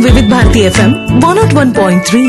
వివిధ Bharati FM one nought one point three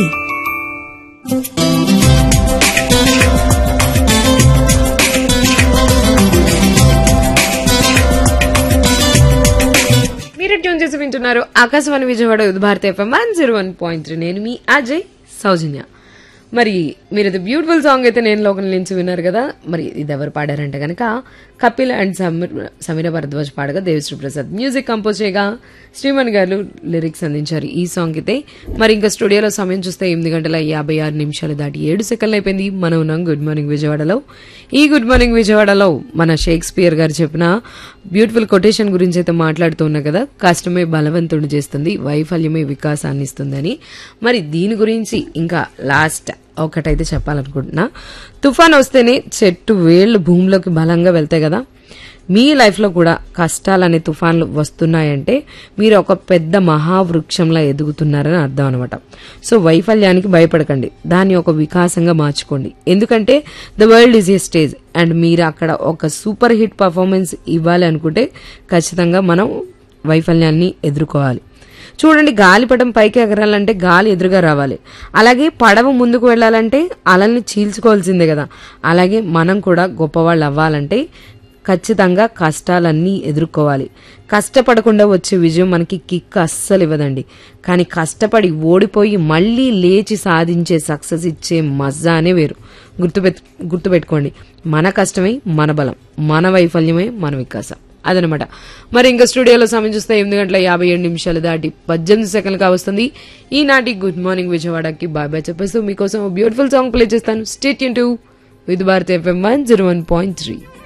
మీరు tune చేసి వింటున్నారు ఆకాశవాణి విజయవాడ యుద్ధ Bharati FM one zero one point three నేను మీ అజయ్ సౌజన్య మరి మీరు ఇది బ్యూటిఫుల్ సాంగ్ అయితే నేను లోకల్ నుంచి విన్నారు కదా మరి ఇది ఎవరు పాడారంటే కనుక కపిల్ అండ్ సమీర్ సమీర భరద్వాజ్ పాడగా దేవిశ్రీ ప్రసాద్ మ్యూజిక్ కంపోజ్ చేయగా శ్రీమణి గారు లిరిక్స్ అందించారు ఈ సాంగ్ అయితే మరి ఇంకా స్టూడియోలో సమయం చూస్తే ఎనిమిది గంటల యాభై ఆరు నిమిషాలు దాటి ఏడు సెకండ్లు అయిపోయింది మనం ఉన్నాం గుడ్ మార్నింగ్ విజయవాడలో ఈ గుడ్ మార్నింగ్ విజయవాడలో మన షేక్స్పియర్ గారు చెప్పిన బ్యూటిఫుల్ కొటేషన్ గురించి అయితే మాట్లాడుతున్నా కదా కష్టమే బలవంతుడు చేస్తుంది వైఫల్యమే వికాసాన్ని ఇస్తుందని మరి దీని గురించి ఇంకా లాస్ట్ ఒకటైతే చెప్పాలనుకుంటున్నా తుఫాన్ వస్తేనే చెట్టు వేళ్లు భూమిలోకి బలంగా వెళ్తాయి కదా మీ లైఫ్లో కూడా కష్టాలనే తుఫాన్లు వస్తున్నాయంటే మీరు ఒక పెద్ద మహావృక్షంలా ఎదుగుతున్నారని అర్థం అనమాట సో వైఫల్యానికి భయపడకండి దాన్ని ఒక వికాసంగా మార్చుకోండి ఎందుకంటే the world is a stage and మీరు అక్కడ ఒక సూపర్ హిట్ పర్ఫార్మెన్స్ ఇవ్వాలి అనుకుంటే ఖచ్చితంగా మనం వైఫల్యాన్ని ఎదుర్కోవాలి చూడండి గాలిపటం పైకి ఎగరాలంటే గాలి ఎదురుగా రావాలి అలాగే పడవ ముందుకు వెళ్ళాలంటే అలల్ని చీల్చుకోవాల్సిందే కదా అలాగే మనం కూడా గొప్పవాళ్ళు అవ్వాలంటే ఖచ్చితంగా కష్టాలన్నీ ఎదుర్కోవాలి కష్టపడకుండా వచ్చే విజయం మనకి కిక్ అస్సలు ఇవ్వదండి కానీ కష్టపడి ఓడిపోయి మళ్ళీ లేచి సాధించే సక్సెస్ ఇచ్చే మజానే వేరు గుర్తుపెట్ గుర్తుపెట్టుకోండి మన కష్టమే మన బలం మన వైఫల్యమే మన వికాసం అదనమాట మరి ఇంకా స్టూడియోలో సమయం చూస్తే ఎనిమిది గంటల యాభై ఏడు నిమిషాలు దాటి పద్దెనిమిది సెకండ్లు వస్తుంది ఈనాటి గుడ్ మార్నింగ్ విజయవాడకి బాయ్ బాయ్ చెప్పేస్తూ మీకోసం బ్యూటిఫుల్ సాంగ్ ప్లే చేస్తాను స్టేట్ టు with Bharat FM one zero one point three